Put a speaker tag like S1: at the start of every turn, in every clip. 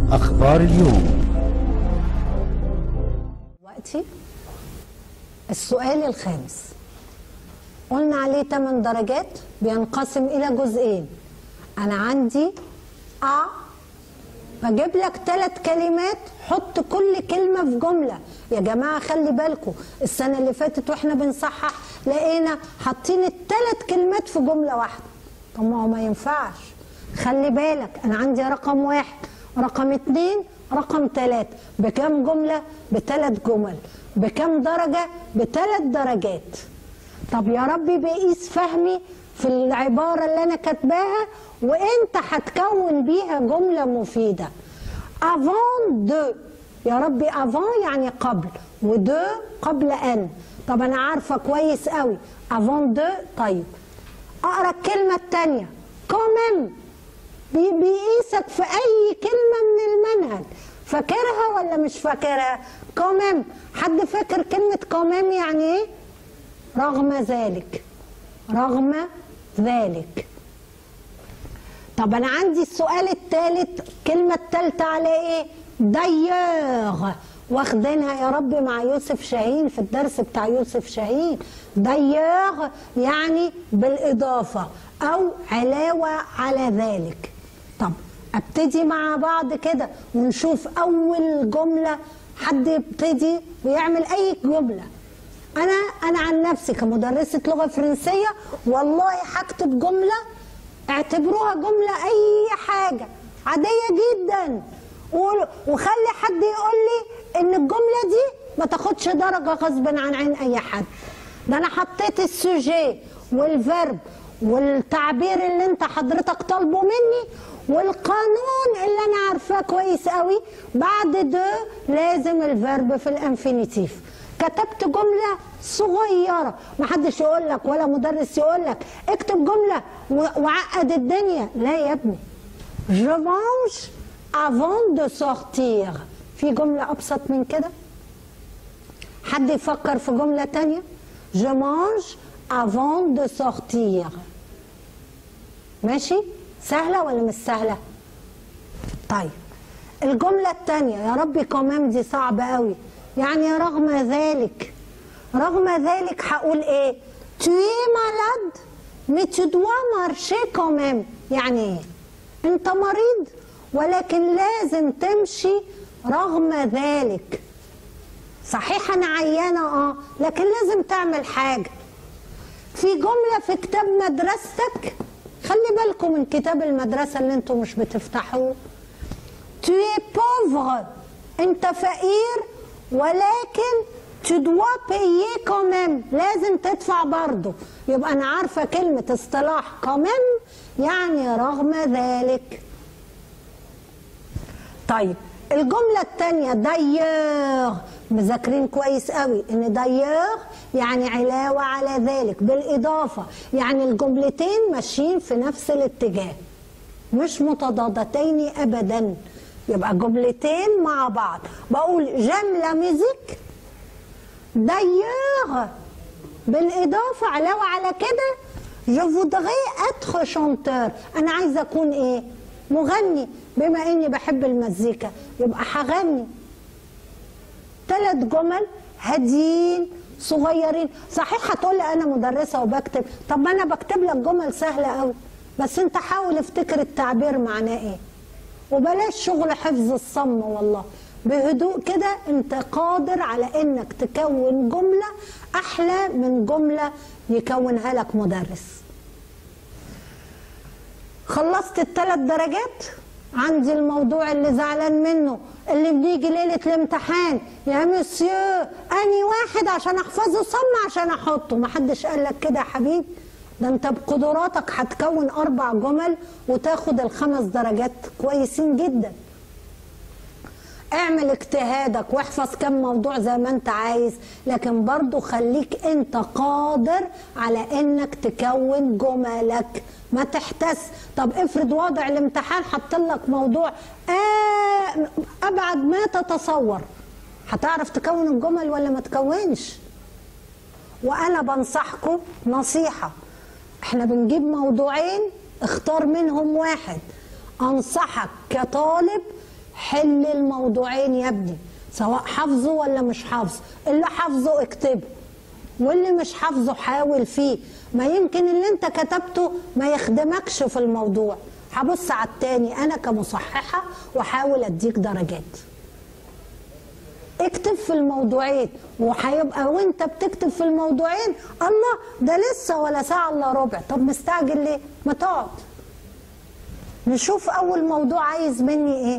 S1: أخبار اليوم
S2: دلوقتي السؤال الخامس قلنا عليه 8 درجات بينقسم إلى جزئين أنا عندي أ بجيب لك ثلاث كلمات حط كل كلمة في جملة يا جماعة خلي بالكم السنة اللي فاتت واحنا بنصحح لقينا حاطين الثلاث كلمات في جملة واحدة طب ما هو ما ينفعش خلي بالك أنا عندي رقم واحد رقم اتنين رقم تلاتة بكام جملة؟ بثلاث جمل بكام درجة؟ بثلاث درجات طب يا ربي بقيس فهمي في العبارة اللي أنا كاتباها وأنت هتكون بيها جملة مفيدة avant de يا ربي avant يعني قبل ودو قبل أن طب أنا عارفة كويس قوي avant de طيب أقرأ الكلمة التانية quand même بي- بيقيسك في اي كلمه من المنهج فاكرها ولا مش فاكرها كومام حد فاكر كلمه كومام يعني ايه رغم ذلك رغم ذلك طب انا عندي السؤال الثالث الكلمه الثالثه على ايه دياغ واخدينها يا رب مع يوسف شاهين في الدرس بتاع يوسف شاهين دياغ يعني بالاضافه او علاوه على ذلك طب ابتدي مع بعض كده ونشوف اول جمله حد يبتدي ويعمل اي جمله انا انا عن نفسي كمدرسه لغه فرنسيه والله هكتب جمله اعتبروها جمله اي حاجه عاديه جدا و- وخلي حد يقول لي ان الجمله دي ما تاخدش درجه غصب عن عين اي حد ده انا حطيت السوجي والفيرب والتعبير اللي انت حضرتك طالبه مني والقانون اللي انا عارفاه كويس قوي بعد دو لازم الفيرب في الانفينيتيف كتبت جملة صغيرة محدش يقول لك ولا مدرس يقول لك اكتب جملة و- وعقد الدنيا لا يا ابني Je mange avant de sortir في جملة أبسط من كده حد يفكر في جملة تانية Je mange avant de sortir ماشي سهلة ولا مش سهلة طيب الجملة التانية يا ربي كمان دي صعبة قوي يعني رغم ذلك رغم ذلك هقول ايه tu es malade mais tu dois marcher quand même يعني ايه انت مريض ولكن لازم تمشي رغم ذلك صحيح انا عيانة اه لكن لازم تعمل حاجة في جملة في كتاب مدرستك خلي بالكم من كتاب المدرسة اللي انتوا مش بتفتحوه tu es pauvre انت فقير ولكن tu dois payer quand même لازم تدفع برضه يبقى انا عارفة كلمة اصطلاح quand même يعني رغم ذلك طيب الجملة التانية داير مذاكرين كويس قوي ان داير يعني علاوة على ذلك بالإضافة يعني الجملتين ماشيين في نفس الاتجاه مش متضادتين أبدا يبقى جملتين مع بعض بقول جيم لا ميوزيك داير بالإضافة علاوة على كده je voudrais être chanteur أنا عايزة أكون إيه مغني بما إني بحب المزيكا يبقى هغني ثلاث جمل هاديين صغيرين صحيح هتقول لي انا مدرسه وبكتب طب ما انا بكتب لك جمل سهله قوي بس انت حاول افتكر التعبير معناه ايه وبلاش شغل حفظ الصم والله بهدوء كده انت قادر على انك تكون جمله احلى من جمله يكونها لك مدرس خلصت الثلاث درجات عندي الموضوع اللي زعلان منه اللي بنيجي ليلة الامتحان يا مسيو أني واحد عشان أحفظه صم عشان أحطه محدش قال لك كده يا حبيبي ده أنت بقدراتك هتكون أربع جمل وتاخد الخمس درجات كويسين جدا اعمل اجتهادك واحفظ كم موضوع زي ما انت عايز لكن برضو خليك انت قادر على انك تكون جملك ما تحتس طب افرض وضع الامتحان حط لك موضوع آه ابعد ما تتصور هتعرف تكون الجمل ولا ما تكونش وانا بنصحكم نصيحه احنا بنجيب موضوعين اختار منهم واحد انصحك كطالب حل الموضوعين يا ابني سواء حافظه ولا مش حافظه اللي حافظه اكتبه واللي مش حافظه حاول فيه ما يمكن اللي انت كتبته ما يخدمكش في الموضوع هبص على التاني انا كمصححة واحاول اديك درجات اكتب في الموضوعين وهيبقى وانت بتكتب في الموضوعين الله ده لسه ولا ساعة الا ربع طب مستعجل ليه ما تقعد نشوف اول موضوع عايز مني ايه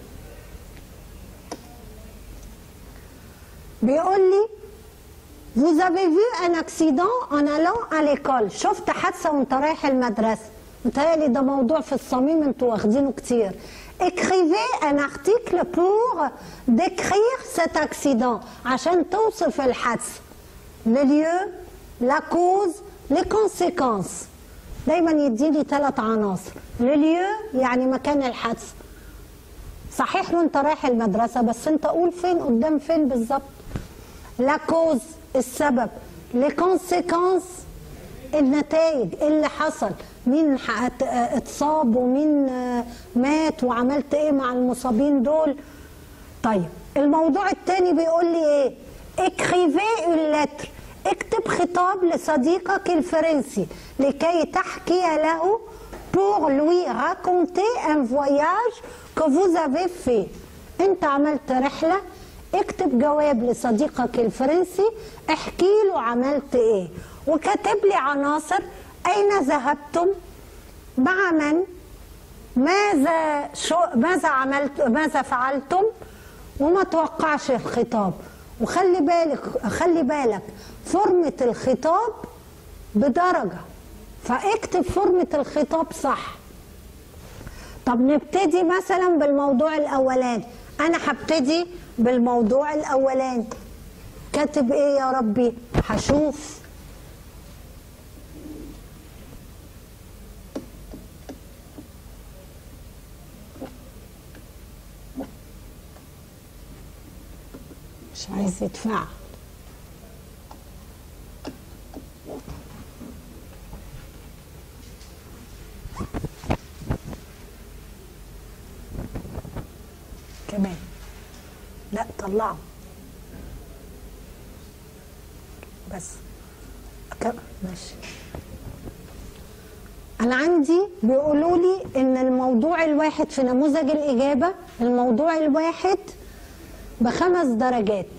S2: بيقول لي Vous avez vu un accident en allant à l'école شفت حادثة وانت رايح المدرسة متهيألي ده موضوع في الصميم انتوا واخدينه كتير Écrivez un article pour décrire cet accident عشان توصف الحادثة le lieu la cause les conséquences دايما يديني ثلاث عناصر le lieu يعني مكان الحادثة صحيح وانت رايح المدرسة بس انت قول فين قدام فين بالظبط لا كوز السبب لكونسيكونس النتائج اللي حصل مين ات- اتصاب ومين آه، مات وعملت ايه مع المصابين دول طيب الموضوع الثاني بيقول لي ايه اكريفي اللتر اكتب خطاب لصديقك الفرنسي لكي تحكي له pour lui raconter un voyage que vous avez fait انت عملت رحله اكتب جواب لصديقك الفرنسي احكي له عملت ايه وكاتب لي عناصر اين ذهبتم مع من ماذا شو ماذا عملت ماذا فعلتم وما توقعش الخطاب وخلي بالك خلي بالك فورمة الخطاب بدرجة فاكتب فورمة الخطاب صح طب نبتدي مثلا بالموضوع الاولاني انا هبتدي بالموضوع الاولاني كاتب ايه يا ربي هشوف مش عايز يدفع كمان لا طلعه بس ك- ماشي انا عندي بيقولوا لي ان الموضوع الواحد في نموذج الاجابه الموضوع الواحد بخمس درجات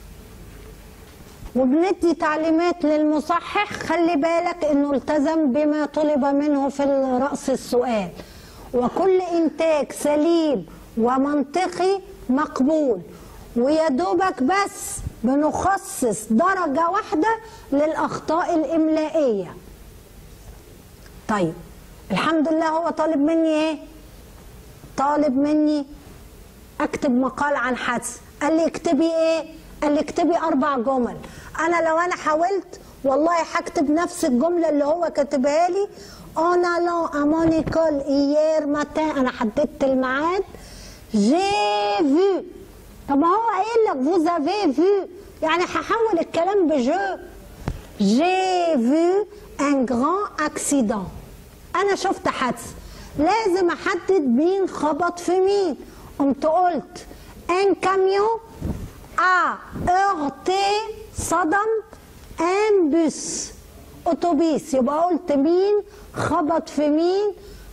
S2: وبندي تعليمات للمصحح خلي بالك انه التزم بما طلب منه في رأس السؤال وكل انتاج سليم ومنطقي مقبول ويا دوبك بس بنخصص درجة واحدة للأخطاء الإملائية طيب الحمد لله هو طالب مني ايه طالب مني اكتب مقال عن حادث قال لي اكتبي ايه قال لي اكتبي اربع جمل انا لو انا حاولت والله هكتب نفس الجمله اللي هو كاتبها لي en allant à mon école hier matin انا حددت الميعاد j'ai vu طب ما هو قايل لك vous avez vu يعني هحول الكلام بجو j'ai vu un grand accident انا شفت حادث لازم احدد مين خبط في مين قمت قلت ان كاميون ا heurté صدم ان بوس اتوبيس يبقى قلت مين خبط في مين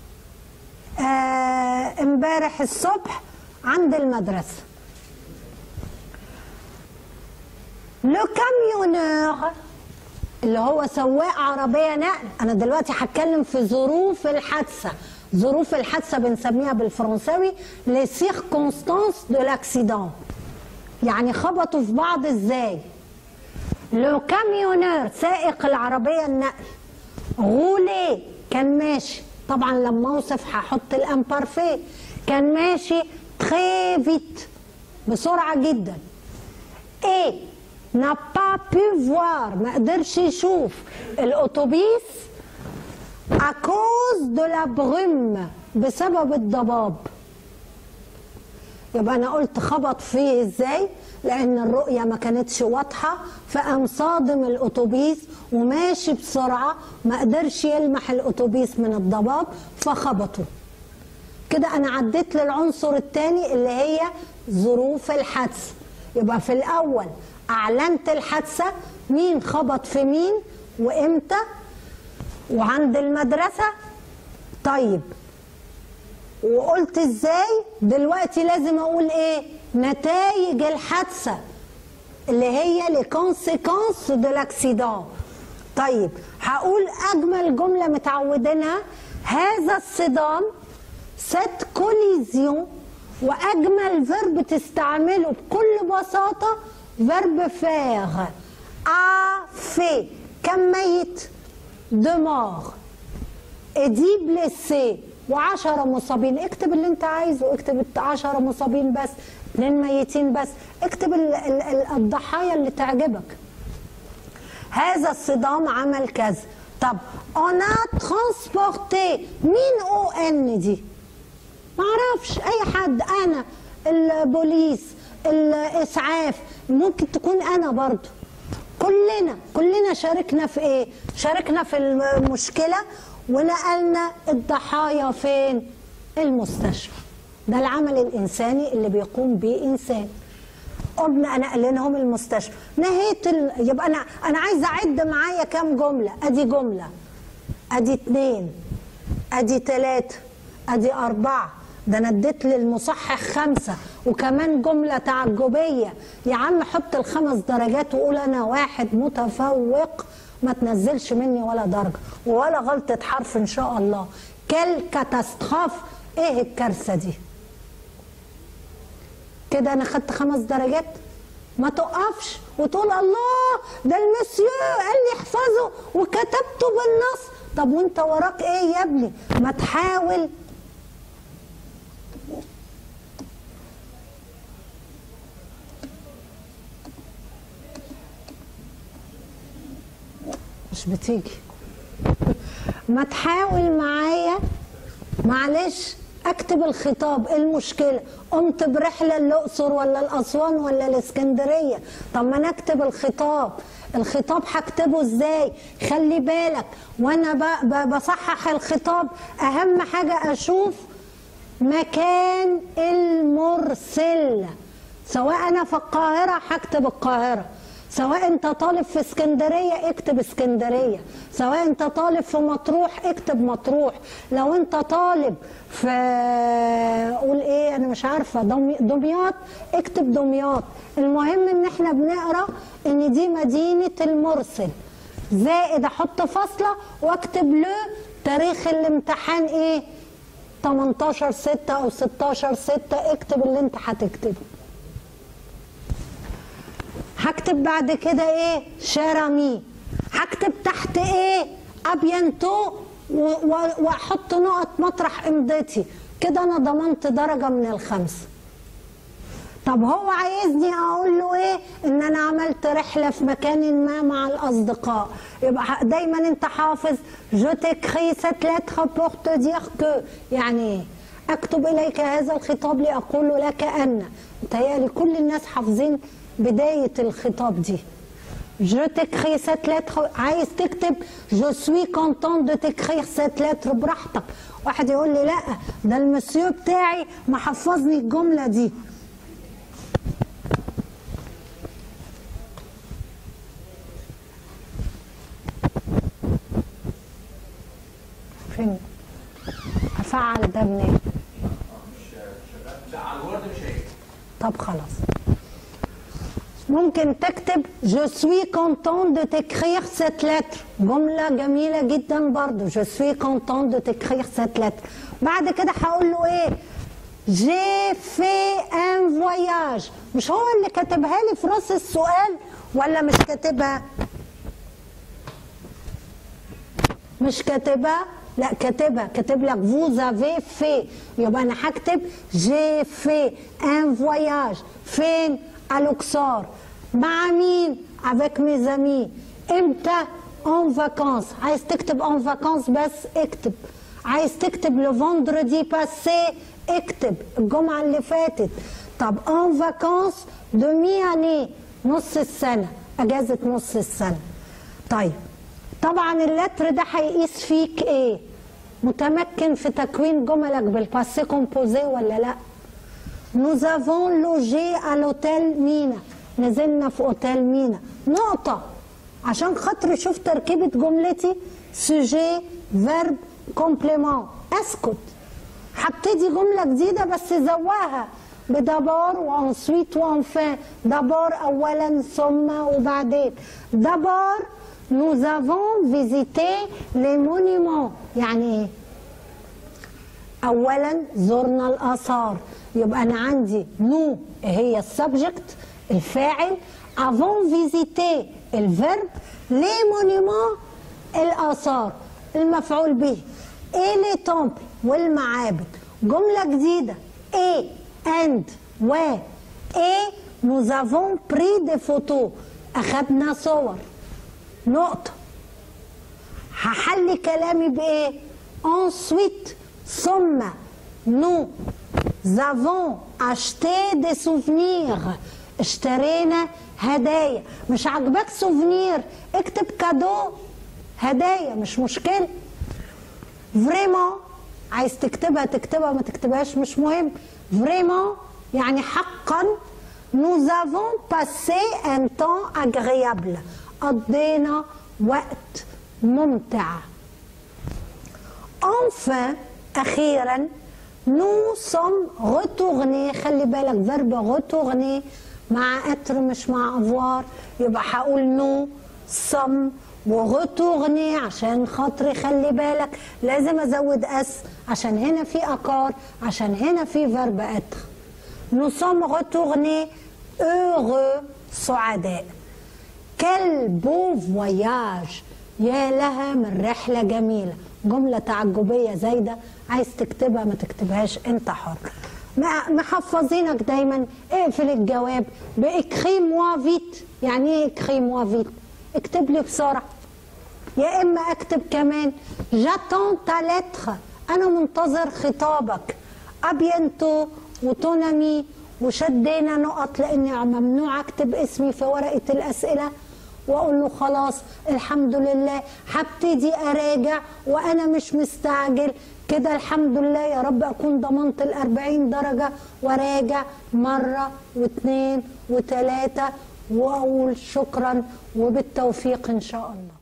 S2: آه، امبارح الصبح عند المدرسه لو كاميونور اللي هو سواق عربية نقل أنا دلوقتي هتكلم في ظروف الحادثة ظروف الحادثة بنسميها بالفرنساوي les circonstances de l'accident يعني خبطوا في بعض ازاي لو كاميونير سائق العربية النقل غولي كان ماشي طبعا لما اوصف هحط الامبارفيه كان ماشي تري فيت بسرعة جدا ايه n'a pas pu voir ما قدرش يشوف الاتوبيس à cause de la brume بسبب الضباب يبقى انا قلت خبط فيه ازاي لان الرؤيه ما كانتش واضحه فقام صادم الاتوبيس وماشي بسرعه ما قدرش يلمح الاتوبيس من الضباب فخبطه كده انا عديت للعنصر الثاني اللي هي ظروف الحادثه يبقى في الاول اعلنت الحادثه مين خبط في مين وامتى وعند المدرسه طيب وقلت ازاي دلوقتي لازم اقول ايه نتائج الحادثه اللي هي لي كونسيكونس دو لاكسيدون طيب هقول اجمل جمله متعودينها هذا الصدام ست كوليزيون واجمل فيرب تستعمله بكل بساطه فيرب فيغ ا في كم ميت دو مور ادي بليسي وعشرة مصابين اكتب اللي انت عايزه اكتب عشرة مصابين بس اتنين ميتين بس اكتب ال ال ال الضحايا اللي تعجبك هذا الصدام عمل كذا طب انا ترانسبورتي مين او ان دي معرفش اي حد انا البوليس الاسعاف ممكن تكون انا برضو كلنا كلنا شاركنا في ايه شاركنا في المشكله ونقلنا الضحايا فين المستشفى ده العمل الانساني اللي بيقوم به انسان قمنا نقلناهم المستشفى نهيت ال... يبقى انا انا عايزه اعد معايا كام جمله ادي جمله ادي اتنين ادي تلاته ادي اربعه ده انا اديت للمصحح خمسه وكمان جمله تعجبيه يا عم حط الخمس درجات وقول انا واحد متفوق ما تنزلش مني ولا درجه ولا غلطه حرف ان شاء الله كل كاتاستروف ايه الكارثه دي كده انا خدت خمس درجات ما تقفش وتقول الله ده المسيو قال لي احفظه وكتبته بالنص طب وانت وراك ايه يا ابني ما تحاول مش بتيجي ما تحاول معايا معلش اكتب الخطاب المشكله قمت برحله الاقصر ولا الاسوان ولا الاسكندريه طب ما نكتب الخطاب الخطاب هكتبه ازاي خلي بالك وانا بصحح الخطاب اهم حاجه اشوف مكان المرسل سواء انا في القاهره هكتب القاهره سواء انت طالب في اسكندريه اكتب اسكندريه سواء انت طالب في مطروح اكتب مطروح لو انت طالب في قول ايه انا مش عارفه دمياط اكتب دمياط المهم ان احنا بنقرا ان دي مدينه المرسل زائد احط فاصله واكتب له تاريخ الامتحان ايه 18 6 او 16 6 اكتب اللي انت هتكتبه هكتب بعد كده ايه شارامي هكتب تحت ايه ابينتو واحط نقط مطرح امضتي كده انا ضمنت درجه من الخمسه طب هو عايزني اقول له ايه ان انا عملت رحله في مكان ما مع الاصدقاء يبقى دايما انت حافظ جو تكري سيت لتر بور تو دير كو يعني ايه اكتب اليك هذا الخطاب لاقول لك ان متهيألي كل الناس حافظين بداية الخطاب دي جو تكري سيت لتر عايز تكتب جو سوي كونتون دو تكرير سيت لتر براحتك واحد يقول لي لا ده المسيو بتاعي محفظني الجملة دي فين افعل ده منين طب خلاص ممكن تكتب جو سوي كونتون دو تكرير سيت لتر جملة جميلة جدا برضو جو سوي كونتون دو تكرير سيت لتر بعد كده هقول له ايه جي في ان فواياج مش هو اللي كاتبها لي في راس السؤال ولا مش كاتبها مش كاتبها لا كاتبها كاتب لك فوز افي في يبقى انا هكتب جي في ان فواياج فين الاقصار مع مين افيك مي زامي امتى اون فاكونس عايز تكتب اون فاكونس بس اكتب عايز تكتب لو فوندردي باسي اكتب الجمعه اللي فاتت طب اون فاكونس دومي اني نص السنه اجازه نص السنه طيب طبعا اللتر ده هيقيس فيك ايه متمكن في تكوين جملك بالباسي كومبوزي ولا لا Nous avons logé à l'hôtel مينا نزلنا في اوتيل مينا نقطة عشان خاطر شوف تركيبة جملتي سوجي فيرب كومبليمون اسكت هبتدي جملة جديدة بس زواها بدابور وانسويت وانفان دابور اولا ثم وبعدين دابور nous avons visité les monuments يعني ايه اولا زرنا الاثار يبقى انا عندي نو هي السبجكت الفاعل افون فيزيتي الفيرب لي مونيمون الاثار المفعول به ايه لي تومبل والمعابد جمله جديده ايه اند و ايه nous avons pris des photos اخذنا صور نقطه هحل كلامي بايه ensuite ثم nous avons acheté des souvenirs اشترينا هدايا مش عاجباك سوفنير اكتب كادو هدايا مش مشكله فريمون عايز تكتبها تكتبها ما تكتبهاش مش مهم فريمون يعني حقا nous avons passé un temps agréable قضينا وقت ممتع enfin اخيرا nous sommes retournés خلي بالك فيرب retourner مع اتر مش مع افوار يبقى هقول نو سم ورتورني عشان خاطري خلي بالك لازم ازود اس عشان هنا في اكار عشان هنا في فيرب اتر نو سوم رتورني heureux سعداء كل بو فواياج يا لها من رحلة جميلة جملة تعجبية زايدة عايز تكتبها ما تكتبهاش انت حر محفظينك دايما اقفل الجواب باكري موا فيت يعني ايه اكري موا فيت اكتب لي بسرعه يا اما اكتب كمان جاتون تا لتر انا منتظر خطابك ابينتو وتونامي وشدينا نقط لاني ممنوع اكتب اسمي في ورقه الاسئله واقول له خلاص الحمد لله هبتدي اراجع وانا مش مستعجل كده الحمد لله يا رب اكون ضمنت الأربعين درجه وراجع مره واثنين وثلاثه واقول شكرا وبالتوفيق ان شاء الله